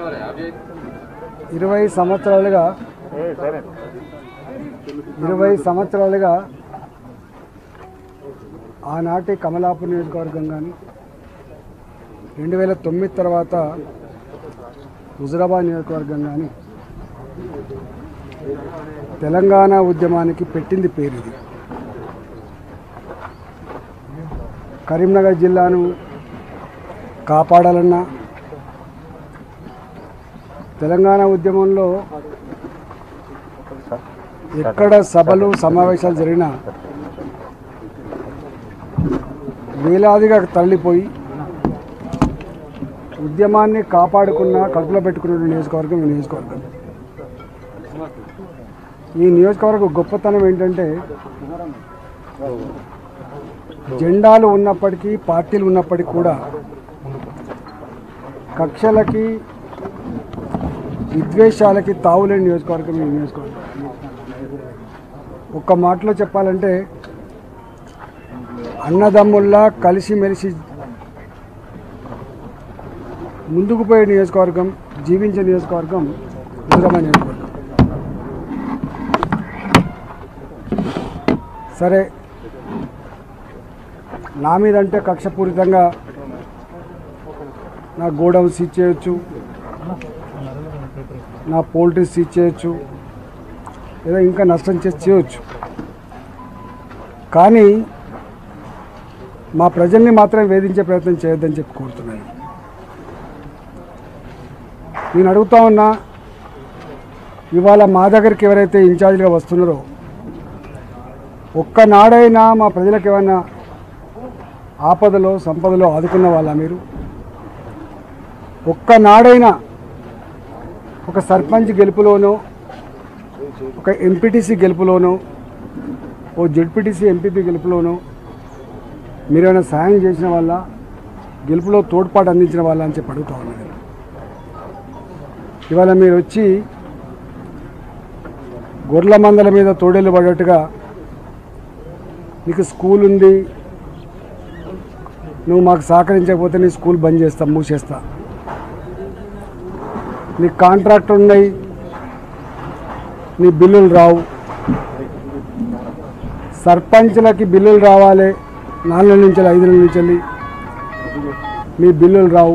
ఇరవై సంవత్సరాలుగా ఇరవై సంవత్సరాలుగా ఆనాటి కమలాపూర్ నియోజకవర్గం కానీ రెండు వేల తొమ్మిది తర్వాత హుజరాబాద్ నియోజకవర్గం కానీ తెలంగాణ ఉద్యమానికి పెట్టింది పేరు ఇది కరీంనగర్ జిల్లాను కాపాడాలన్నా తెలంగాణ ఉద్యమంలో ఎక్కడ సభలు సమావేశాలు జరిగినా వేలాదిగా తరలిపోయి ఉద్యమాన్ని కాపాడుకున్న కడుపులో పెట్టుకున్న నియోజకవర్గం ఈ నియోజకవర్గం ఈ నియోజకవర్గ గొప్పతనం ఏంటంటే జెండాలు ఉన్నప్పటికీ పార్టీలు ఉన్నప్పటికీ కూడా కక్షలకి విద్వేషాలకి తావులేని నియోజకవర్గం ఈ నియోజకవర్గం ఒక్క మాటలో చెప్పాలంటే అన్నదమ్ముల్లా కలిసిమెలిసి ముందుకు పోయే నియోజకవర్గం జీవించే నియోజకవర్గం హుజరాబాద్ నియోజకవర్గం సరే నా మీద అంటే కక్షపూరితంగా నా గోడౌన్ సీజ్ చేయొచ్చు నా పోల్ట్రీ సీజ్ చేయొచ్చు లేదా ఇంకా నష్టం చేసి చేయొచ్చు కానీ మా ప్రజల్ని మాత్రం వేధించే ప్రయత్నం చేయొద్దని చెప్పి కోరుతున్నాను నేను అడుగుతా ఉన్నా ఇవాళ మా దగ్గరికి ఎవరైతే ఇన్ఛార్జ్గా వస్తున్నారో ఒక్కనాడైనా మా ప్రజలకు ఏమైనా ఆపదలో సంపదలో ఆదుకున్న వాళ్ళ మీరు ఒక్కనాడైనా ఒక సర్పంచ్ గెలుపులోనో ఒక ఎంపీటీసీ గెలుపులోనో ఓ జెడ్పీటీసీ ఎంపీపీ గెలుపులోనో మీరేమైనా సాయం చేసిన వాళ్ళ గెలుపులో తోడ్పాటు అందించిన వాళ్ళ అని చెప్పి అడుగుతా ఉన్నాను నేను. ఇవాళ మీరు వచ్చి గొర్రెల మందల మీద తోడేళ్ళు పడ్డట్టుగా నీకు స్కూల్ ఉంది నువ్వు మాకు సహకరించకపోతే నీ స్కూల్ బంద్ చేస్తా మూసేస్తా నీ కాంట్రాక్ట్ ఉన్నాయి నీ బిల్లులు రావు సర్పంచ్లకి బిల్లులు రావాలి నాలుగు నెలల నుంచి ఐదు నెలల నుంచి వెళ్ళి మీ బిల్లులు రావు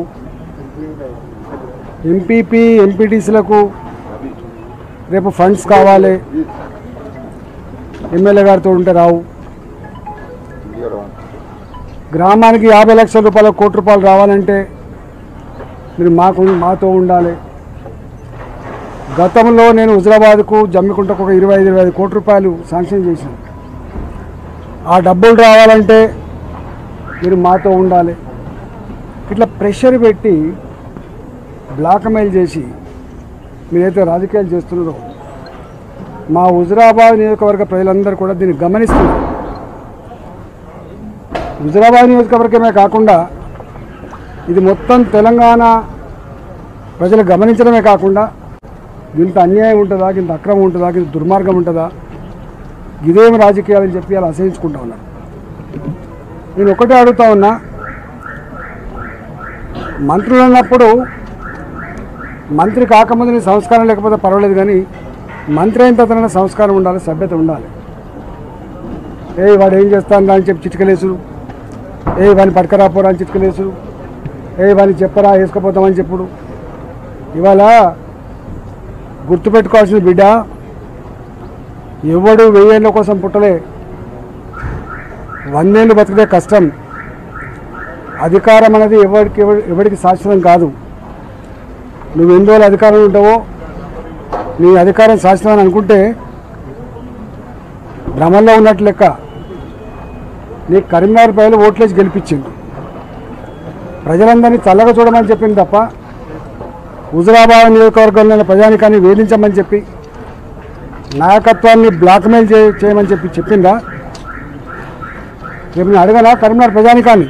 ఎంపీపీ ఎంపీటీసీలకు రేపు ఫండ్స్ కావాలి ఎమ్మెల్యే గారితో ఉంటే రావు గ్రామానికి యాభై లక్షల రూపాయల కోటి రూపాయలు రావాలంటే మీరు మాకు మాతో ఉండాలి గతంలో నేను హుజరాబాద్కు జమ్మికుంటకు ఒక ఇరవై ఐదు ఇరవై ఐదు కోట్ల రూపాయలు శాంక్షన్ చేశాను ఆ డబ్బులు రావాలంటే మీరు మాతో ఉండాలి ఇట్లా ప్రెషర్ పెట్టి బ్లాక్మెయిల్ చేసి మీరైతే రాజకీయాలు చేస్తున్నారో మా హుజరాబాద్ నియోజకవర్గ ప్రజలందరూ కూడా దీన్ని గమనిస్తున్నారు హుజరాబాద్ నియోజకవర్గమే కాకుండా ఇది మొత్తం తెలంగాణ ప్రజలు గమనించడమే కాకుండా ఇంత అన్యాయం ఉంటుందా ఇంత అక్రమం ఉంటుందా ఇంత దుర్మార్గం ఉంటుందా ఇదేం రాజకీయాలని చెప్పి అలా అసహించుకుంటా ఉన్నారు నేను ఒకటే అడుగుతా ఉన్నా మంత్రులు అన్నప్పుడు మంత్రి కాకముందు నీ సంస్కారం లేకపోతే పర్వాలేదు కానీ మంత్రి అయిన తర్వాత సంస్కారం ఉండాలి సభ్యత ఉండాలి ఏ వాడు ఏం చేస్తాను అని చెప్పి చిటికలేసుడు ఏ వాడిని పట్టుకరాపోరా అని చిటికలేసుడు ఏ వాడిని చెప్పరా వేసుకుపోతామని చెప్పుడు ఇవాళ గుర్తుపెట్టుకోవాల్సిన బిడ్డ ఎవడు వెయ్యేళ్ళ కోసం పుట్టలే వందేళ్ళు బతికితే కష్టం అధికారం అనేది ఎవరికి ఎవరి- ఎవరికి శాశ్వతం కాదు నువ్వు ఎన్ని రోజులు అధికారం ఉంటావో నీ అధికారం శాశ్వతం అని అనుకుంటే భ్రమంలో ఉన్నట్టు లెక్క నీ కరీంనగర్ ప్రజలు ఓట్లేసి గెలిపించింది ప్రజలందరినీ చల్లగా చూడమని చెప్పింది తప్ప హుజరాబాద్ నియోజకవర్గంలోని ప్రజానికాన్ని వేధించమని చెప్పి నాయకత్వాన్ని బ్లాక్మెయిల్ చే చేయమని చెప్పి చెప్పిందా రేపు నేను అడగనా కరీంనగర్ ప్రజానికాన్ని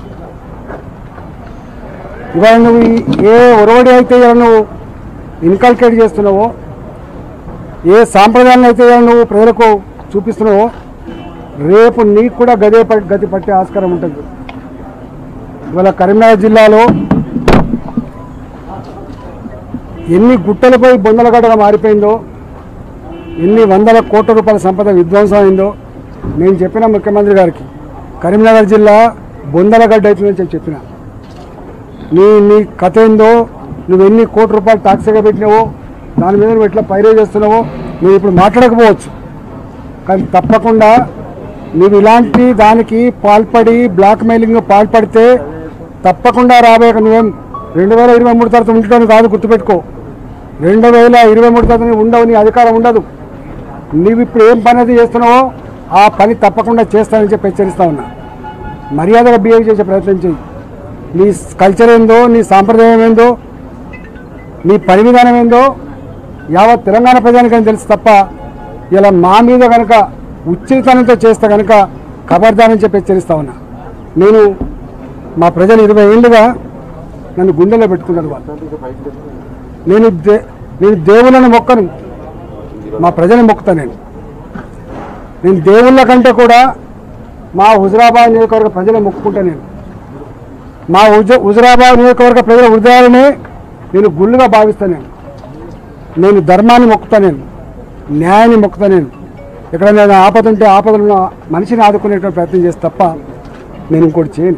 ఇవాళ నువ్వు ఈ- ఏ ఒరవడి అయితే ఇవాళ నువ్వు ఇన్కల్కేట్ చేస్తున్నావో ఏ సాంప్రదాయాన్ని అయితే ఇవాళ నువ్వు ప్రజలకు చూపిస్తున్నావో రేపు నీకు కూడా గదే ప- గతి పట్టే ఆస్కారం ఉంటుంది ఇవాళ కరీంనగర్ జిల్లాలో ఎన్ని గుట్టలపై బొందలగడ్డగా మారిపోయిందో ఎన్ని వందల కోట్ల రూపాయల సంపద విధ్వంసం అయిందో నేను చెప్పిన ముఖ్యమంత్రి గారికి కరీంనగర్ జిల్లా బొందలగడ్డ అవుతుందని చెప్పి చెప్పిన నీ నీ కథ ఏందో నువ్వు ఎన్ని కోట్ల రూపాయలు టాక్సీగా పెట్టినావో దాని మీద నువ్వు ఎట్లా పైరే చేస్తున్నావో నువ్వు ఇప్పుడు మాట్లాడకపోవచ్చు కానీ తప్పకుండా నువ్వు ఇలాంటి దానికి పాల్పడి బ్లాక్ మెయిలింగ్ పాల్పడితే తప్పకుండా రాబోయే నువ్వేం రెండు వేల ఇరవై మూడు తర్వాత ఉండటం కాదు గుర్తుపెట్టుకో రెండు వేల ఇరవై మూడు తర్వాత నువ్వు ఉండవు నీ అధికారం ఉండదు నువ్వు ఇప్పుడు ఏం పని అది చేస్తున్నావో ఆ పని తప్పకుండా చేస్తానని చెప్పి హెచ్చరిస్తా ఉన్నా మర్యాదగా బిహేవ్ చేసే ప్రయత్నం చేయి నీ కల్చర్ ఏందో నీ సాంప్రదాయం ఏందో నీ పని విధానం ఏందో యావత్ తెలంగాణ ప్రజానికని తెలుసు తప్ప ఇలా మా మీద కనుక ఉచ్చితనంతో చేస్తే కనుక ఖబర్దారని చెప్పి హెచ్చరిస్తా ఉన్నా నేను మా ప్రజలు ఇరవై ఏళ్ళుగా నన్ను గుండెలో పెట్టుకున్నారు వాళ్ళు నేను దే నేను దేవుళ్ళని మొక్కను మా ప్రజలను మొక్కుతా నేను నేను దేవుళ్ళ కంటే కూడా మా హుజరాబాద్ నియోజకవర్గ ప్రజలను మొక్కుకుంటా నేను మా హుజ హుజరాబాద్ నియోజకవర్గ ప్రజల హృదయాలనే నేను గుళ్ళుగా భావిస్తాను నేను నేను ధర్మాన్ని మొక్కుతా నేను న్యాయాన్ని మొక్కుతా నేను ఎక్కడైనా ఏదైనా ఆపద ఉంటే ఆపదలు ఉన్న మనిషిని ఆదుకునేటువంటి ప్రయత్నం చేస్తే తప్ప నేను ఇంకోటి చేయను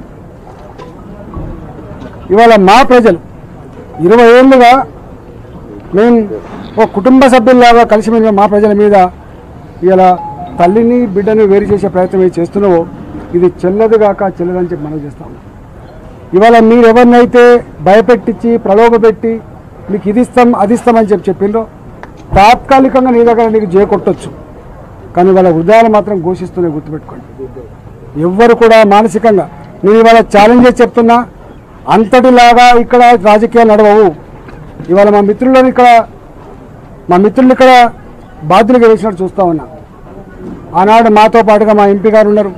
ఇవాళ మా ప్రజలు ఇరవై ఏళ్ళుగా మేము ఒక కుటుంబ సభ్యుల్లాగా కలిసి మెలిసిన మా ప్రజల మీద ఇలా తల్లిని బిడ్డను వేరు చేసే ప్రయత్నం ఏది చేస్తున్నావో ఇది చెల్లదు కాక చెల్లదని చెప్పి మనం చేస్తాం ఇవాళ మీరు ఎవరినైతే భయపెట్టించి ప్రలోభపెట్టి మీకు ఇది ఇస్తాం అది ఇస్తామని చెప్పి చెప్పిండ్రో తాత్కాలికంగా నీ దగ్గర నీకు జే కొట్టొచ్చు కానీ వాళ్ళ హృదయాలు మాత్రం ఘోషిస్తున్నాయి గుర్తుపెట్టుకోండి ఎవ్వరు కూడా మానసికంగా నేను ఇవాళ ఛాలెంజ్ చేసి చెప్తున్నా అంతటిలాగా ఇక్కడ రాజకీయాలు నడవవు ఇవాళ మా మిత్రులను ఇక్కడ మా మిత్రులు ఇక్కడ బాధ్యులుగా వేసినట్టు చూస్తా ఉన్నా ఆనాడు మాతో పాటుగా మా ఎంపీ గారు ఉన్నారు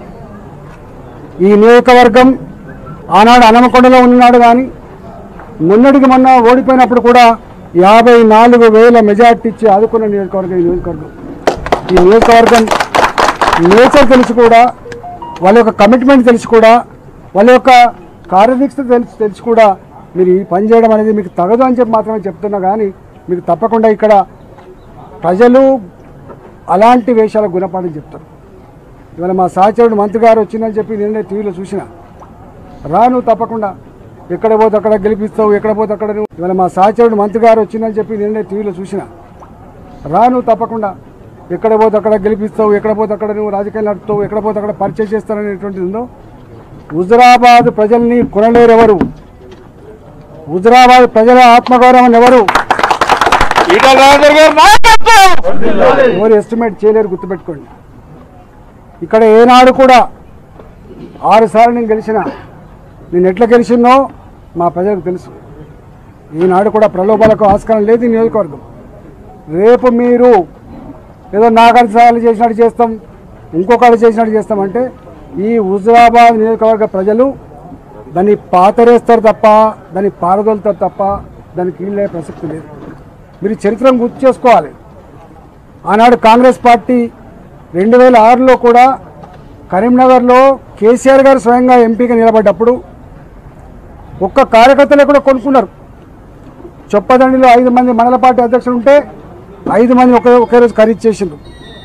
ఈ నియోజకవర్గం ఆనాడు అనమకొండలో ఉన్నాడు కానీ మొన్నటికి మొన్న ఓడిపోయినప్పుడు కూడా యాభై నాలుగు వేల మెజార్టీ ఇచ్చి ఆదుకున్న నియోజకవర్గం ఈ నియోజకవర్గం ఈ నియోజకవర్గం నేచర్ తెలిసి కూడా వాళ్ళ యొక్క కమిట్మెంట్ తెలిసి కూడా వాళ్ళ యొక్క కార్యదీక్ష తెలిసి తెలిసి కూడా మీరు ఈ పని చేయడం అనేది మీకు తగదు అని చెప్పి మాత్రమే చెప్తున్నా కానీ మీకు తప్పకుండా ఇక్కడ ప్రజలు అలాంటి వేషాలకు గుణపాఠం చెప్తారు ఇవాళ మా సహచరుడు మంత్రి గారు వచ్చిందని చెప్పి నిన్నే టీవీలో చూసిన రా నువ్వు తప్పకుండా ఎక్కడ పోతే అక్కడ గెలిపిస్తావు ఎక్కడ పోతే అక్కడ నువ్వు ఇవాళ మా సహచరుడు మంత్రి గారు వచ్చిందని చెప్పి నిన్నే టీవీలో చూసిన రా నువ్వు తప్పకుండా ఎక్కడ పోతే అక్కడ గెలిపిస్తావు ఎక్కడ పోతే అక్కడ నువ్వు రాజకీయాలు నడుపుతావు ఎక్కడ పోతే అక్కడ పరిచయం చేస్తారనేటువంటిది ఉందో హుజరాబాద్ ప్రజల్ని కొనలేరు ఎవరు హుజరాబాద్ ప్రజల ఆత్మగౌరవం ఎవరు ఈటల రాజేందర్ గారు నాయకత్వం ఎవరు ఎస్టిమేట్ చేయలేరు గుర్తుపెట్టుకోండి ఇక్కడ ఏనాడు కూడా ఆరు సార్లు నేను గెలిచిన నేను ఎట్లా గెలిచినో మా ప్రజలకు తెలుసు ఈనాడు కూడా ప్రలోభాలకు ఆస్కారం లేదు ఈ నియోజకవర్గం రేపు మీరు ఏదో నాగార్జు సార్లు చేసినట్టు చేస్తాం ఇంకొకటి చేసినట్టు చేస్తామంటే ఈ హుజరాబాద్ నియోజకవర్గ ప్రజలు దాన్ని పాతరేస్తారు తప్ప దాన్ని పారదోలుతారు తప్ప దానికి వీళ్ళే ప్రసక్తి లేదు మీరు చరిత్రను గుర్తు చేసుకోవాలి ఆనాడు కాంగ్రెస్ పార్టీ రెండు వేల ఆరులో కూడా కరీంనగర్లో కేసీఆర్ గారు స్వయంగా ఎంపీగా నిలబడ్డప్పుడు ఒక్క కార్యకర్తలే కూడా కొనుక్కున్నారు చొప్పదండిలో ఐదు మంది మండల పార్టీ అధ్యక్షులు ఉంటే ఐదు మంది ఒకే ఒకే రోజు ఖరీదు చేసిండ్రు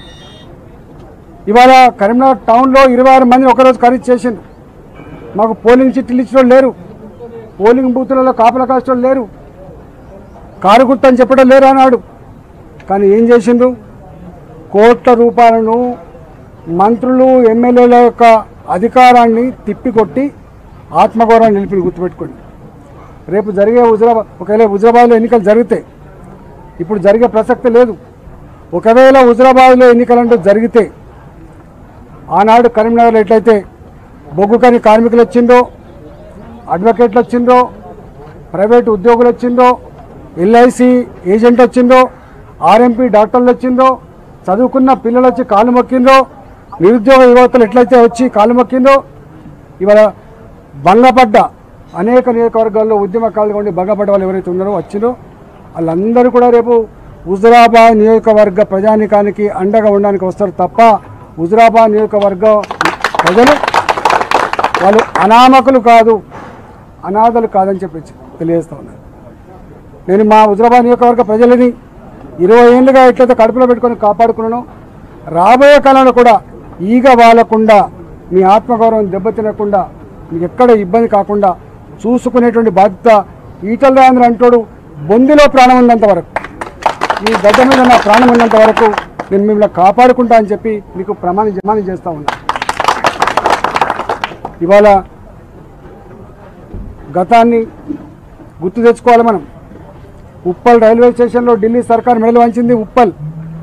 ఇవాళ కరీంనగర్ టౌన్లో ఇరవై ఆరు మంది ఒకే రోజు ఖరీదు చేసిండ్రు మాకు పోలింగ్ చిట్లు ఇచ్చిన వాళ్ళు లేరు పోలింగ్ బూతులలో కాపలా కాసిన వాళ్ళు లేరు కారు గుర్తు అని చెప్పడం లేరు అన్నాడు కానీ ఏం చేసిండ్రు కోట్ల రూపాయలను మంత్రులు ఎమ్మెల్యేల యొక్క అధికారాన్ని తిప్పికొట్టి ఆత్మగౌరవాన్ని నిలిపి గుర్తుపెట్టుకోండి రేపు జరిగే హుజరాబాద్ ఒకవేళ హుజరాబాద్లో ఎన్నికలు జరిగితే ఇప్పుడు జరిగే ప్రసక్తి లేదు ఒకవేళ హుజరాబాద్లో ఎన్నికలంటూ జరిగితే ఆనాడు కరీంనగర్లో ఎట్లయితే బొగ్గు కని కార్మికులు వచ్చిందో అడ్వకేట్లు వచ్చిందో ప్రైవేట్ ఉద్యోగులు వచ్చిందో ఎల్ఐసి ఏజెంట్ వచ్చిందో ఆర్ఎంపీ డాక్టర్లు వచ్చిందో చదువుకున్న పిల్లలు వచ్చి కాలు మొక్కిందో నిరుద్యోగ యువతలు ఎట్లయితే వచ్చి కాలు మొక్కిందో ఇవాళ భంగపడ్డ అనేక నియోజకవర్గాల్లో ఉద్యమకాలుగా ఉండి భంగపడ్డ వాళ్ళు ఎవరైతే ఉన్నారో వచ్చిందో వాళ్ళందరూ కూడా రేపు హుజరాబాద్ నియోజకవర్గ ప్రజానికానికి అండగా ఉండడానికి వస్తారు తప్ప హుజరాబాద్ నియోజకవర్గ ప్రజలు వాళ్ళు అనామకులు కాదు అనాథలు కాదని చెప్పి తెలియజేస్తా ఉన్నారు నేను మా హుజరాబాద్ నియోజకవర్గ ప్రజలని ఇరవై ఏళ్ళుగా ఎట్లయితే కడుపులో పెట్టుకొని కాపాడుకున్నానో రాబోయే కాలంలో కూడా ఈగ వాలకుండా మీ ఆత్మగౌరవం దెబ్బతినకుండా మీకు ఎక్కడ ఇబ్బంది కాకుండా చూసుకునేటువంటి బాధ్యత ఈటల రాజేంద్ర అంటోడు బొందిలో ప్రాణం ఉన్నంత వరకు ఈ గడ్డ మీద నా ప్రాణం ఉన్నంత వరకు నేను మిమ్మల్ని కాపాడుకుంటా అని చెప్పి మీకు ప్రమాణం జమానం చేస్తా ఉన్నా ఇవాళ గతాన్ని గుర్తు తెచ్చుకోవాలి మనం ఉప్పల్ రైల్వే స్టేషన్లో ఢిల్లీ సర్కార్ మెడలు వంచింది ఉప్పల్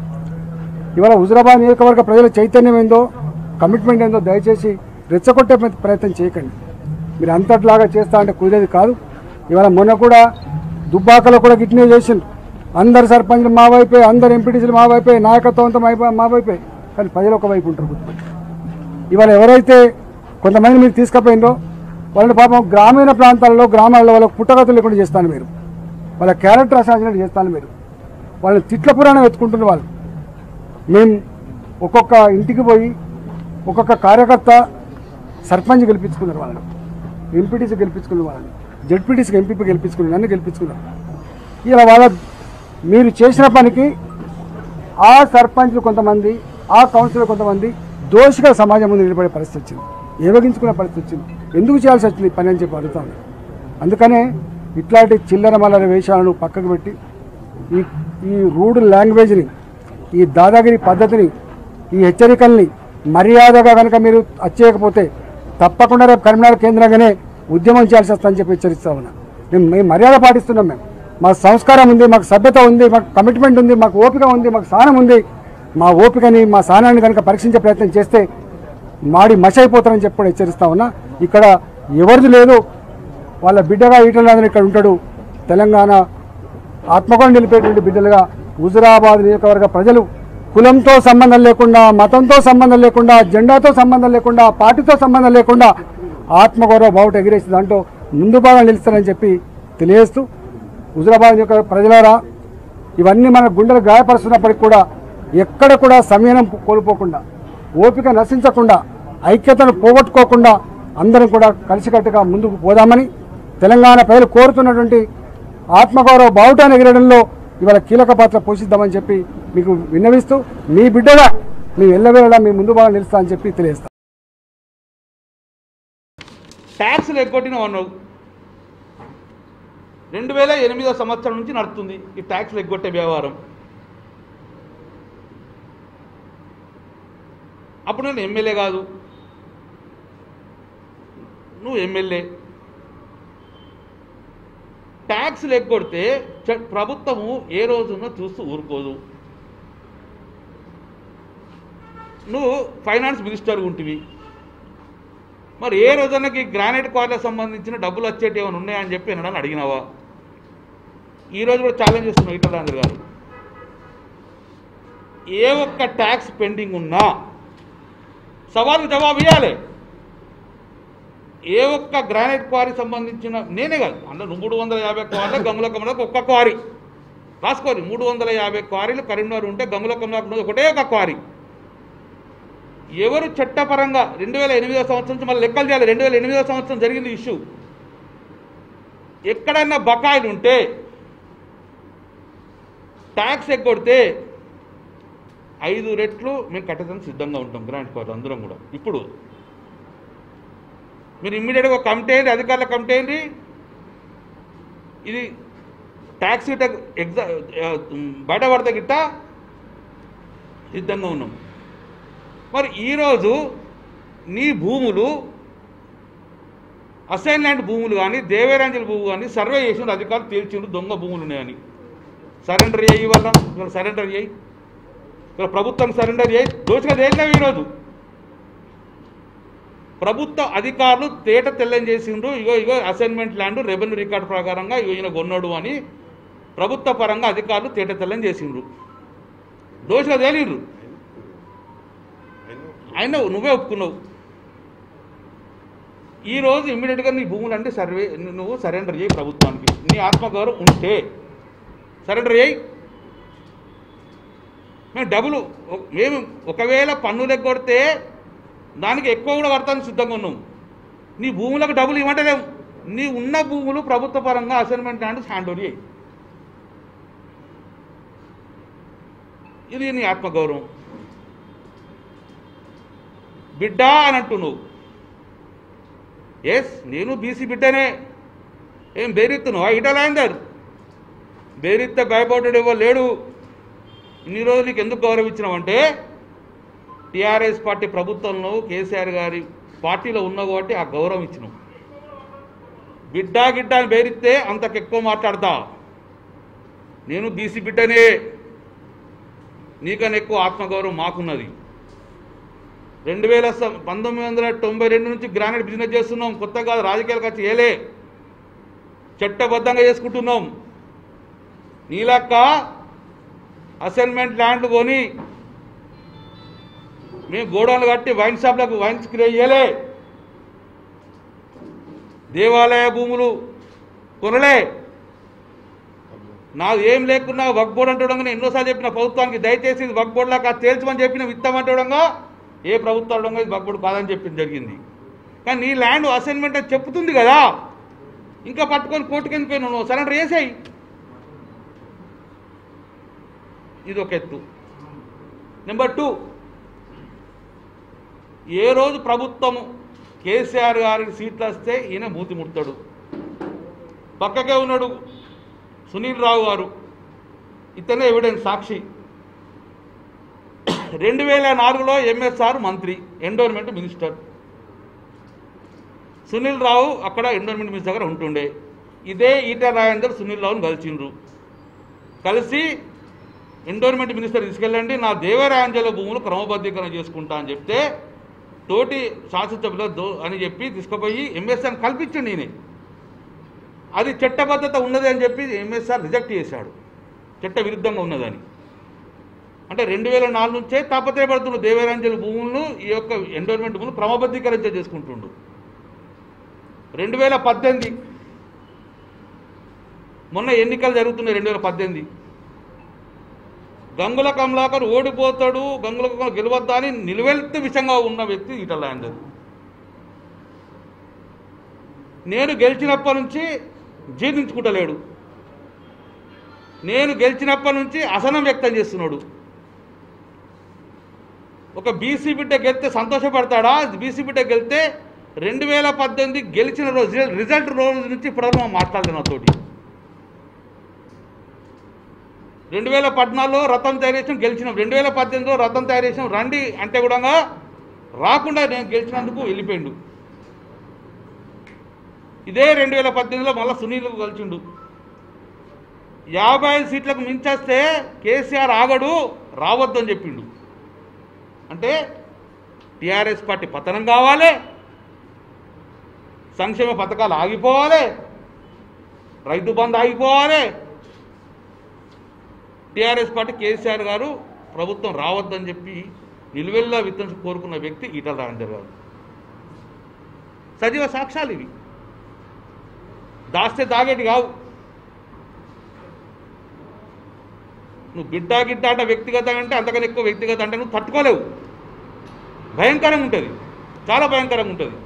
ఇవాళ హుజరాబాద్ నియోజకవర్గ ప్రజల చైతన్యం ఏందో కమిట్మెంట్ ఏందో దయచేసి రెచ్చగొట్టే ప్ర- ప్రయత్నం చేయకండి మీరు అంతట్లాగా చేస్తా అంటే కుదిరేది కాదు ఇవాళ మొన్న కూడా దుబ్బాకలో కూడా గిట్నే చేసిండ్రు అందరు సర్పంచ్లు మా వైపే అందరు ఎంపీటీసీలు మా వైపే నాయకత్వం అంతా మా వైపే- మా వైపే కానీ ప్రజలు ఒక వైపు ఉంటారు గుర్తుపెట్టుకోండి. ఇవాళ ఎవరైతే కొంతమంది మీరు తీసుకుపోయిందో వాళ్ళని పాపం గ్రామీణ ప్రాంతాల్లో గ్రామాల్లో వాళ్ళకి పుట్టగతులు లేకుండా చేస్తాను మీరు వాళ్ళ క్యారెక్టర్ అసాసినేట్ చేస్తాను మీరు వాళ్ళని తిట్ల పురాణం ఎత్తుకుంటున్న వాళ్ళు మేము ఒక్కొక్క ఇంటికి పోయి ఒక్కొక్క కార్యకర్త సర్పంచ్ గెలిపించుకున్నారు వాళ్ళని ఎంపీటీసీ గెలిపించుకున్న వాళ్ళని జడ్పీటీసీకి ఎంపీపీ గెలిపించుకున్నారు నన్ను గెలిపించుకున్నారు ఇలా వాళ్ళ మీరు చేసిన పనికి ఆ సర్పంచ్లు కొంతమంది ఆ కౌన్సిలర్ కొంతమంది దోషిగా సమాజం ముందు నిలబడే పరిస్థితి వచ్చింది ఏవగించుకునే పరిస్థితి వచ్చింది ఎందుకు చేయాల్సి వచ్చింది ఈ పని అని చెప్పి అడుగుతాను అందుకనే ఇట్లాంటి చిల్లర మల్లర వేషాలను పక్కకు పెట్టి ఈ ఈ రూడ్ లాంగ్వేజ్ని ఈ దాదాగిరి పద్ధతిని ఈ హెచ్చరికల్ని మర్యాదగా కనుక మీరు వచ్చేయకపోతే తప్పకుండా రేపు కరీంనగర్ కేంద్రంగానే ఉద్యమం చేయాల్సి వస్తుందని చెప్పి హెచ్చరిస్తా ఉన్నా మేము మేము మర్యాద పాటిస్తున్నాం మేము మాకు సంస్కారం ఉంది మాకు సభ్యత ఉంది మాకు కమిట్మెంట్ ఉంది మాకు ఓపిక ఉంది మాకు సహనం ఉంది మా ఓపికని మా సహనాన్ని కనుక పరీక్షించే ప్రయత్నం చేస్తే మాడి మష అయిపోతారని చెప్పి కూడా హెచ్చరిస్తా ఉన్నా ఇక్కడ ఎవరిది లేదు వాళ్ళ బిడ్డగా ఈటల ఇక్కడ ఉంటాడు తెలంగాణ ఆత్మగౌరవం నిలిపేటువంటి బిడ్డలుగా హుజురాబాద్ నియోజకవర్గ ప్రజలు కులంతో సంబంధం లేకుండా మతంతో సంబంధం లేకుండా జెండాతో సంబంధం లేకుండా పార్టీతో సంబంధం లేకుండా ఆత్మగౌరవ బావుట ఎగిరేసి దాంట్లో ముందు భాగం నిలుస్తారని చెప్పి తెలియజేస్తూ హుజురాబాద్ యొక్క ప్రజలారా ఇవన్నీ మన గుండెలు గాయపరుస్తున్నప్పటికి కూడా ఎక్కడ కూడా సమయం కోల్పోకుండా ఓపిక నశించకుండా ఐక్యతను పోగొట్టుకోకుండా అందరం కూడా కలిసికట్టుగా ముందుకు పోదామని తెలంగాణ ప్రజలు కోరుతున్నటువంటి ఆత్మగౌరవ బావుటాన్ని ఎగరడంలో ఇవాళ కీలక పాత్ర పోషిద్దామని చెప్పి మీకు విన్నవిస్తూ మీ బిడ్డగా మీ ఎల్లవేళలా మీ ముందు బాగా నిలుస్తా అని చెప్పి తెలియజేస్తాం ట్యాక్స్లు ఎగ్గొట్టిన అన్నావు రెండు వేల ఎనిమిదో సంవత్సరం నుంచి నడుస్తుంది ఈ ట్యాక్స్లు ఎగ్గొట్టే వ్యవహారం అప్పుడు నేను ఎమ్మెల్యే కాదు నువ్వు ఎమ్మెల్యే ట్యాక్స్లు ఎగ్గొడితే చ- ప్రభుత్వము ఏ రోజున చూస్తూ ఊరుకోదు నువ్వు ఫైనాన్స్ మినిస్టర్ ఉంటివి మరి ఏ రోజునకి గ్రానైట్ క్వారీలకు సంబంధించిన డబ్బులు వచ్చేటి ఏమైనా ఉన్నాయని చెప్పి నన్ను అడిగినావా ఈ రోజు కూడా ఛాలెంజ్ చేస్తున్నావు ఈటలాంధ్ర గారు ఏ ఒక్క ట్యాక్స్ పెండింగ్ ఉన్నా సవాలు జవాబు ఇవ్వాలి ఏ ఒక్క గ్రానైట్ క్వారీ సంబంధించిన నేనే కాదు అందులో మూడు వందల యాభై క్వారీలు గంగుల కమలకు ఒక్క క్వారీ రాసుకోవాలి మూడు వందల యాభై క్వారీలు కరీంనగర్ ఉంటే గంగుల కమలకు ఉన్నది ఒకటే ఒక క్వారీ ఎవరు చట్టపరంగా రెండు వేల ఎనిమిదో సంవత్సరం నుంచి మళ్ళీ లెక్కలు చేయాలి రెండు వేల ఎనిమిదో సంవత్సరం జరిగింది ఇష్యూ ఎక్కడన్నా బకాయిలు ఉంటే ట్యాక్స్ ఎగ్గొడితే ఐదు రెట్లు మేము కట్టడానికి సిద్ధంగా ఉంటాం గ్రాంట్ కోర్ అందరం కూడా ఇప్పుడు మీరు ఇమ్మీడియట్గా ఒక కమిటీ అయ్యింది అధికారుల కమిటీ అయ్యింది ఇది ట్యాక్స్ గిట్ట ఎగ్జా ఆ, బయటపడితే గిట్ట సిద్ధంగా ఉన్నాం మరి ఈరోజు నీ భూములు అసైన్ ల్యాండ్ భూములు కానీ దేవేరాంజల భూములు కానీ సర్వే చేసిన అధికారులు తేల్చిండు దొంగ భూములు ఉన్నాయని సరెండర్ చేయి ఇవాళ ఇవాళ సరెండర్ చేయి ఇవాళ ప్రభుత్వం సరెండర్ చేయి దోషగా తేలినవి ఈరోజు ప్రభుత్వ అధికారులు తేట తెల్లం చేసిండ్రు ఇగో ఇగో అసైన్మెంట్ ల్యాండ్ రెవెన్యూ రికార్డు ప్రకారంగా ఇగో ఈయన కొన్నాడు అని ప్రభుత్వ పరంగా అధికారులు తేట తెల్లం చేసిండ్రు దోషగా తేలిండ్రు అయినా నువ్వే ఒప్పుకున్నావు ఈ రోజు ఇమ్మీడియట్గా నీ భూములన్నీ సర్వే నువ్వు సరెండర్ చేయి ప్రభుత్వానికి నీ ఆత్మగౌరవం ఉంటే సరెండర్ చేయి మేము డబ్బులు ఒ- మేము ఒకవేళ పన్నులు ఎగ్గొడితే దానికి ఎక్కువ కూడా కడతానికి సిద్ధంగా ఉన్నాం నీ భూములకు డబ్బులు ఇవ్వటలేము నీ ఉన్న భూములు ప్రభుత్వ పరంగా అసైన్మెంట్ ల్యాండ్ హ్యాండ్ ఓవర్ చేయి ఇది నీ ఆత్మగౌరవం బిడ్డ అని అంటూ నువ్వు ఎస్ నేను బీసీ బిడ్డనే ఏం బేరెత్తున్నావా ఇటలాందర్ బేరెత్తే భయపడ్డాడు ఎవరు లేడు ఇన్ని రోజులు నీకు ఎందుకు గౌరవించినావంటే టీఆర్ఎస్ పార్టీ ప్రభుత్వంలో కేసీఆర్ గారి పార్టీలో ఉన్నావు కాబట్టి ఆ గౌరవం ఇచ్చినావు బిడ్డా గిడ్డ అని బేరిస్తే అంతకు ఎక్కువ మాట్లాడతా నేను బీసీ బిడ్డనే నీకన్నా ఎక్కువ ఆత్మగౌరవం మాకున్నది రెండు వేల సం- పంతొమ్మిది వందల తొంభై రెండు నుంచి గ్రానైట్ బిజినెస్ చేస్తున్నాం కొత్తగా రాజకీయాలకు వచ్చి ఏలే చట్టబద్ధంగా చేసుకుంటున్నాం నీలక్క అసైన్మెంట్ ల్యాండ్ కొని మేము గోడౌన్లు కట్టి వైన్ షాప్లకు వైన్స్ చేయలే దేవాలయ భూములు కొనలే నాది ఏం లేకున్నా వక్ బోర్డు అంటడంగా నేను ఎన్నోసార్లు చెప్పిన ప్రభుత్వానికి దయచేసి ఇది వక్ బోర్డులా కాదు తేల్చమని చెప్పిన ఇస్తామంటడంగా ఏ ప్రభుత్వం అడగంగా ఇది వక్ బోర్డు కాదని చెప్పింది జరిగింది కానీ నీ ల్యాండ్ అసైన్మెంట్ అని చెప్తుంది కదా ఇంకా పట్టుకొని కోర్టుకి ఎందుకు పోయినావు నువ్వు సరెండర్ చేసేయి ఇది ఒక ఎత్తు నెంబర్ టూ ఏ రోజు ప్రభుత్వము కేసీఆర్ గారికి సీట్లు వస్తే ఈయన మూతి ముడతాడు పక్కకే ఉన్నాడు సునీల్ రావు గారు ఇతనే ఎవిడెన్స్ సాక్షి రెండు వేల నాలుగులో ఎంఎస్ఆర్ మంత్రి ఎండోర్మెంట్ మినిస్టర్ సునీల్ రావు అక్కడ ఎండోర్మెంట్ మినిస్టర్ దగ్గర ఉంటుండే ఇదే ఈట రాజేందర్ సునీల్ రావుని కలిసిండ్రు కలిసి ఎండోర్మెంట్ మినిస్టర్ తీసుకెళ్ళండి నా దేవరాంజల భూములు క్రమబద్ధీకరణ చేసుకుంటా అని చెప్తే తోటి శాసనసభ్యుల దో అని చెప్పి తీసుకుపోయి ఎంఎస్ఆర్ కల్పించండి నేనే అది చట్టబద్ధత ఉన్నది అని చెప్పి ఎంఎస్ఆర్ రిజెక్ట్ చేశాడు చట్ట విరుద్ధంగా ఉన్నదని అంటే రెండు వేల నాలుగు నుంచే తాపత్రయపడుతున్న దేవరాంజల భూములను ఈ యొక్క ఎండోర్మెంట్ భూములు క్రమబద్ధీకరణ చేసుకుంటుండు రెండు వేల పద్దెనిమిది మొన్న ఎన్నికలు జరుగుతున్నాయి రెండు వేల పద్దెనిమిది గంగుల కమలాకర్ ఓడిపోతాడు గంగుల కమలాకర్ గెలవద్దా అని నిలువెత్తు విషయంగా ఉన్న వ్యక్తి ఈటల రాజేందర్ నేను గెలిచినప్పటి నుంచి జీర్ణించుకుంటలేడు నేను గెలిచినప్పటి నుంచి అసహనం వ్యక్తం చేస్తున్నాడు ఒక బీసీ బిడ్డ గెలితే సంతోషపడతాడా బీసీ బిడ్డ గెలితే రెండు వేల పద్దెనిమిది గెలిచిన రోజు రిజల్ట్ రోజు నుంచి ఇప్పటివరకు మనం మాట్లాడలేదు నాతోటి రెండు వేల పద్నాలుగులో రథం తయారు చేసాం గెలిచినాం రెండు వేల పద్దెనిమిదిలో రథం తయారు చేసాం రండి అంటే కూడా రాకుండా నేను గెలిచినందుకు వెళ్ళిపోయిండు ఇదే రెండు వేల పద్దెనిమిదిలో మళ్ళీ సునీల్ కలిసిండు యాభై ఐదు సీట్లకు మించేస్తే కేసీఆర్ ఆగడు రావద్దు అని చెప్పిండు అంటే టీఆర్ఎస్ పార్టీ పతనం కావాలి సంక్షేమ పథకాలు ఆగిపోవాలి రైతు బంధు ఆగిపోవాలి టీఆర్ఎస్ పార్టీ కేసీఆర్ గారు ప్రభుత్వం రావద్దని చెప్పి నిలువెల్లా విత్తనం కోరుకున్న వ్యక్తి ఈటల రాజేందర్ గారు సజీవ సాక్ష్యాలు ఇవి దాస్తే దాగేటి కావు నువ్వు బిడ్డ గిడ్డ అంటే వ్యక్తిగతంగా అంటే అంతకన్నా ఎక్కువ వ్యక్తిగత అంటే నువ్వు తట్టుకోలేవు భయంకరంగా ఉంటుంది చాలా భయంకరంగా ఉంటుంది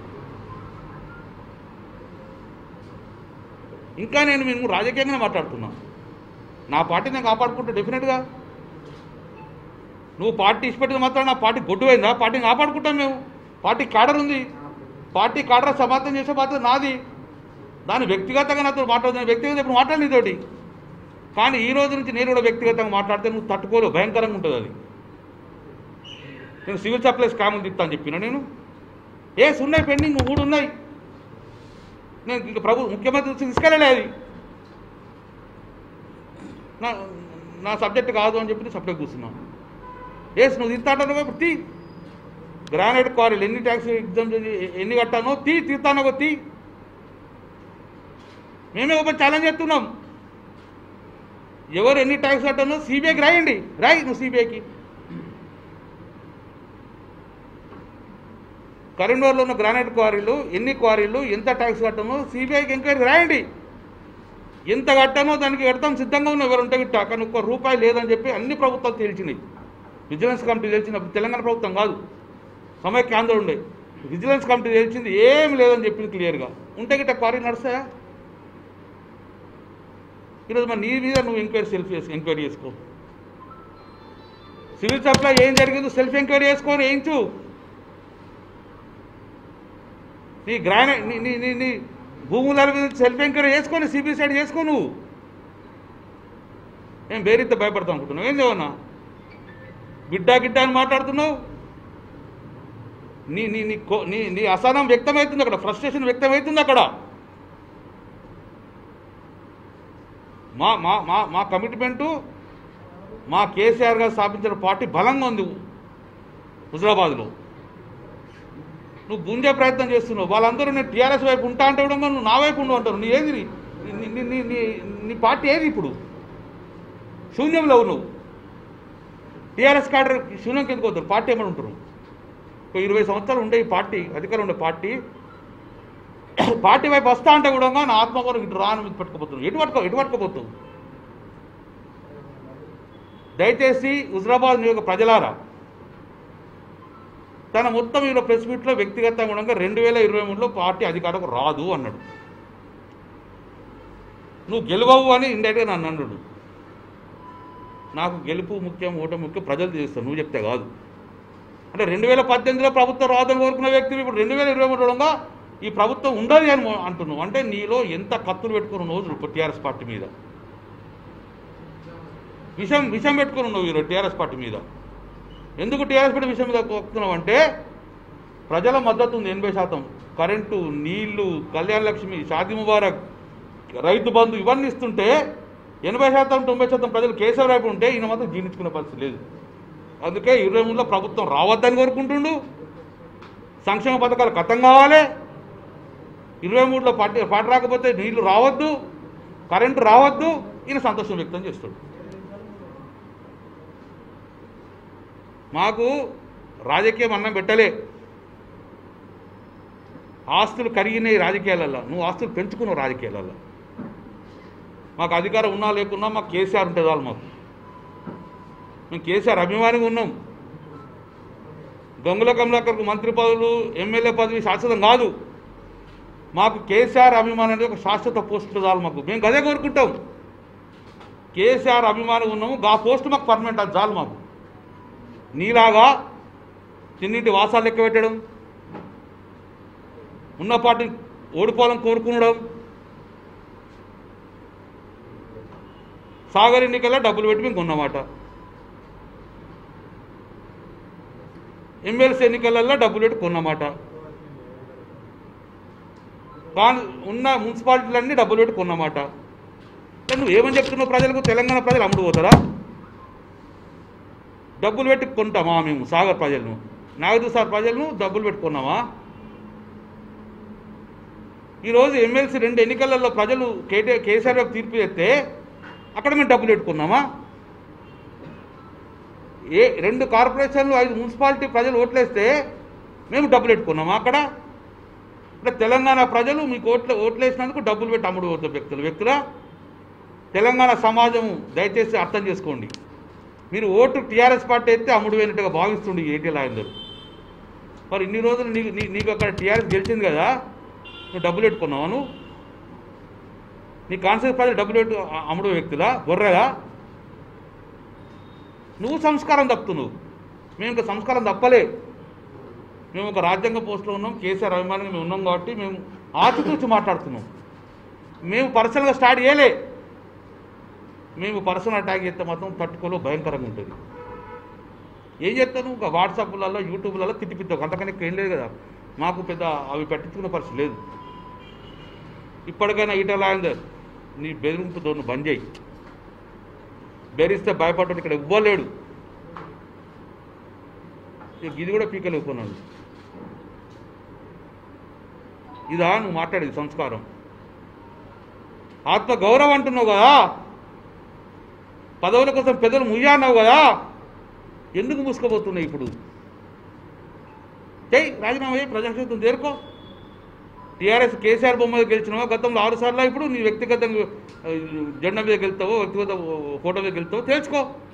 ఇంకా నేను మేము రాజకీయంగా మాట్లాడుతున్నా నా పార్టీ నేను కాపాడుకుంటా డెఫినెట్గా నువ్వు పార్టీ ఇష్టపెట్టిన మాత్రం నా పార్టీ గొడ్డుపోయిందా పార్టీని కాపాడుకుంటాం మేము పార్టీ కాడర్ ఉంది పార్టీ కాడర్ సమాధానం చేసే బాధ్యత నాది దాన్ని వ్యక్తిగతంగా నాతో మాట్లాడుతున్న వ్యక్తిగత ఇప్పుడు మాట్లాడి నీతోటి కానీ ఈ రోజు నుంచి నేను కూడా వ్యక్తిగతంగా మాట్లాడితే నువ్వు తట్టుకోలేవు భయంకరంగా ఉంటుంది అది నేను సివిల్ సప్లైస్ కామన్ తిప్తా అని చెప్పిన నేను ఏస్ ఉన్నాయి పెండింగ్ మూడు ఉన్నాయి నేను ఇంకా ప్రభు ముఖ్యమంత్రి దృష్టికి తీసుకెళ్ళలే అది నా నా సబ్జెక్ట్ కాదు అని చెప్పి సబ్జెక్ట్ కూర్చున్నాను ఏస్ నువ్వు తీస్తాను ఇప్పుడు తీ గ్రానైట్ క్వారీలు ఎన్ని ట్యాక్స్ ఎగ్జామ్ ఎన్ని కట్టానో తీ తీస్తానో తీ మేమే ఒక ఛాలెంజ్ చేస్తున్నాం ఎవరు ఎన్ని ట్యాక్స్ కట్టానో సిబిఐకి రాయండి రాయి నువ్వు సిబిఐకి కరీంనగర్లో ఉన్న గ్రానైట్ క్వారీలు ఎన్ని క్వారీలు ఎంత ట్యాక్స్ కట్టానో సిబిఐకి ఎంక్వైరీ రాయండి ఎంత కట్టానో దానికి కడతాం సిద్ధంగా ఉన్న ఎవరు ఉంటే గిట్ట కానీ ఒక్క రూపాయి లేదని చెప్పి అన్ని ప్రభుత్వాలు తేల్చినాయి విజిలెన్స్ కమిటీ తేల్చిన తెలంగాణ ప్రభుత్వం కాదు సమైక్య ఆందోళన ఉండే విజిలెన్స్ కమిటీ తేల్చింది ఏం లేదని చెప్పింది క్లియర్గా ఉంటే గిట్ట క్వారీ నడుస్తాయా ఈరోజు మరి నీ మీద నువ్వు ఎంక్వైరీ సెల్ఫ్ చేసి ఎంక్వైరీ చేసుకో సివిల్ సప్లై ఏం జరిగిందో సెల్ఫ్ ఎంక్వైరీ చేసుకొని వేయించు నీ గ్రాన నీ నీ నీ నీ భూముల మీద సెల్ఫ్ ఎంక్వైరీ చేసుకొని సిబిఐ సైడ్ చేసుకో నువ్వు ఏం బేరీతో భయపడతావు అనుకుంటున్నావు ఏం దేవన్నా గిడ్డా గిడ్డా అని మాట్లాడుతున్నావు నీ నీ నీ కో- నీ నీ అసహనం వ్యక్తమవుతుంది అక్కడ ఫ్రస్ట్రేషన్ వ్యక్తమవుతుంది అక్కడ మా మా మా మా కమిట్మెంటు మా కేసీఆర్ గారు స్థాపించిన పార్టీ బలంగా ఉంది హుజరాబాద్లో నువ్వు గుంజే ప్రయత్నం చేస్తున్నావు వాళ్ళందరూ నేను టీఆర్ఎస్ వైపు ఉంటా అంటే కూడా మరి నువ్వు నా వైపు ఉండు అంటారు నీ ఏది నీ- నీ నీ- నీ నీ నీ పార్టీ ఏది ఇప్పుడు శూన్యంలో నువ్వు టీఆర్ఎస్ క్యాడర్ శూన్యం కిందకు వస్తారు పార్టీ ఏమని ఉంటారు ఒక ఇరవై సంవత్సరాలు ఉండే ఈ పార్టీ అధికారం ఉండే పార్టీ పార్టీ వైపు వస్తా అంటే కూడా నా ఆత్మగౌరవం ఇటు రాను మీద పట్టుకోపోతున్నావు ఎటు పట్టుకో ఎటు పట్టుకోపోతావు దయచేసి హుజరాబాద్ నియోజక ప్రజలారా తన మొత్తం ఈరోజు ప్రెస్ మీట్లో వ్యక్తిగతంగా ఉండగా రెండు వేల ఇరవై మూడులో పార్టీ అధికారకు రాదు అన్నాడు నువ్వు గెలవవు అని ఇండైరెక్ట్గా నన్ను అన్నాడు నాకు గెలుపు ముఖ్యం ఓటమి ముఖ్యం ప్రజలు చేస్తాను నువ్వు చెప్తే కాదు అంటే రెండు వేల పద్దెనిమిదిలో ప్రభుత్వం రాదని కోరుకున్న వ్యక్తి ఇప్పుడు రెండు వేల ఇరవై మూడులో ఈ ప్రభుత్వం ఉండదు అని మొ- అంటున్నావు అంటే నీలో ఎంత కత్తులు పెట్టుకుని ఉన్నావు చూడు టీఆర్ఎస్ పార్టీ మీద విషం విషం పెట్టుకుని ఉన్నావు ఈరోజు టీఆర్ఎస్ పార్టీ మీద ఎందుకు టీఆర్ఎస్ పార్టీ విషయం మీద కోరుతున్నావు అంటే ప్రజల మద్దతు ఉంది ఎనభై శాతం కరెంటు నీళ్లు కళ్యాణ లక్ష్మి షాది ముబారక్ రైతు బంధు ఇవన్నీ ఇస్తుంటే ఎనభై శాతం తొంభై శాతం ప్రజలు కేసీఆర్ వైపు ఉంటే ఈయన మాత్రం జీర్ణించుకునే పరిస్థితి లేదు అందుకే ఇరవై మూడులో ప్రభుత్వం రావద్దని కోరుకుంటుండు సంక్షేమ పథకాలు ఖతం కావాలి ఇరవై మూడులో పార్టీ పాట రాకపోతే నీళ్లు రావద్దు కరెంటు రావద్దు ఈయన సంతోషం వ్యక్తం చేస్తాడు మాకు రాజకీయం అన్నం పెట్టలే ఆస్తులు కరిగినాయి రాజకీయాలల్లో నువ్వు ఆస్తులు పెంచుకున్నావు రాజకీయాలల్లో మాకు అధికారం ఉన్నా లేకున్నా మాకు కేసీఆర్ ఉంటే చాలు మాకు మేము కేసీఆర్ అభిమానిగా ఉన్నాం గంగుల కమలాకర్కు మంత్రి పదవులు ఎమ్మెల్యే పదవి శాశ్వతం కాదు మాకు కేసీఆర్ అభిమానం అనేది ఒక శాశ్వత పోస్ట్ చాలు మాకు మేము గదే కోరుకుంటాం కేసీఆర్ అభిమానం ఉన్నాము ఆ పోస్ట్ మాకు పర్మనెంట్ అది చాలు మాకు నీలాగా తిన్నింటి వాసాలు లెక్క పెట్టడం ఉన్న పార్టీ ఓడిపోవాలని కోరుకునడం సాగర్ ఎన్నికల్లో డబ్బులు పెట్టి మేము కొన్నమాట ఎమ్మెల్సీ ఎన్నికలలో డబ్బులు పెట్టి కొన్నమాట కానీ ఉన్న మున్సిపాలిటీలన్నీ డబ్బులు పెట్టి కొన్నమాట అంటే నువ్వు ఏమని చెప్తున్నావు ప్రజలకు తెలంగాణ ప్రజలు అమ్ముడు పోతారా డబ్బులు పెట్టి కొంటామా మేము సాగర్ ప్రజలను నాగదు సార్ ప్రజలను డబ్బులు పెట్టుకున్నామా ఈరోజు ఎమ్మెల్సీ రెండు ఎన్నికలలో ప్రజలు కేటీ కేసీఆర్ వైపు తీర్పు చేస్తే అక్కడ మేము డబ్బులు పెట్టుకున్నామా ఏ రెండు కార్పొరేషన్లు ఐదు మున్సిపాలిటీ ప్రజలు ఓట్లేస్తే మేము డబ్బులు పెట్టుకున్నామా అక్కడ అంటే తెలంగాణ ప్రజలు మీకు ఓట్లు ఓట్లేసినందుకు డబ్బులు పెట్టి అమ్ముడు పోతారు వ్యక్తులు వ్యక్తుల తెలంగాణ సమాజం దయచేసి అర్థం చేసుకోండి మీరు ఓటు టీఆర్ఎస్ పార్టీ అయితే అమ్ముడు పోయినట్టుగా భావిస్తుండే ఏటీఎల్ అందరూ మరి ఇన్ని రోజులు నీకు నీ- నీకు అక్కడ టీఆర్ఎస్ గెలిచింది కదా నువ్వు డబ్బులు పెట్టుకున్నావా నువ్వు నీ కాన్సెప్ట్ ప్రజలు డబ్బులు పెట్టు అ- అమ్ముడు వ్యక్తులా గొర్రెలా నువ్వు సంస్కారం తప్పుతున్నావు మేము ఇంకా సంస్కారం తప్పలే మేము ఒక రాజ్యాంగ పోస్టులో ఉన్నాం కేసీఆర్ అభిమానంగా మేము ఉన్నాం కాబట్టి మేము ఆచితూచి మాట్లాడుతున్నాం మేము పర్సనల్గా స్టార్ట్ చేయలే మేము పర్సనల్ అటాక్ చేస్తే మాత్రం తట్టుకోలో భయంకరంగా ఉంటుంది ఏం చేస్తాను ఇంకా వాట్సాప్లలో యూట్యూబ్లలో తిట్టిపిస్తావు అంతకన్నా ఏం లేదు కదా మాకు పెద్ద అవి పట్టించుకునే పరిస్థితి లేదు ఇప్పటికైనా ఈటలాందర్ నీ బెదిరింపుతో నువ్వు బంద్ చేయి బెదిరిస్తే భయపడ్డాడు ఇక్కడ ఇవ్వలేడు ఇక ఇది కూడా పీకలేకున్నాడు ఇదా నువ్వు మాట్లాడేది సంస్కారం ఆత్మ గౌరవం అంటున్నావు కదా పదవుల కోసం పెద్దలు ముయ్యా అన్నావు కదా ఎందుకు మూసుకోబోతున్నాయి ఇప్పుడు చెయ్యి రాజీనామా చేయి ప్రజాక్షేత్రం చేరుకో టీఆర్ఎస్ కేసీఆర్ బొమ్మ మీద గెలిచినావా గతంలో ఆరు సార్లు ఇప్పుడు నీ వ్యక్తిగతంగా ఆ, జెండా మీద గెలుతావో వ్యక్తిగత ఫోటో మీద గెలుతావో తెలుసుకో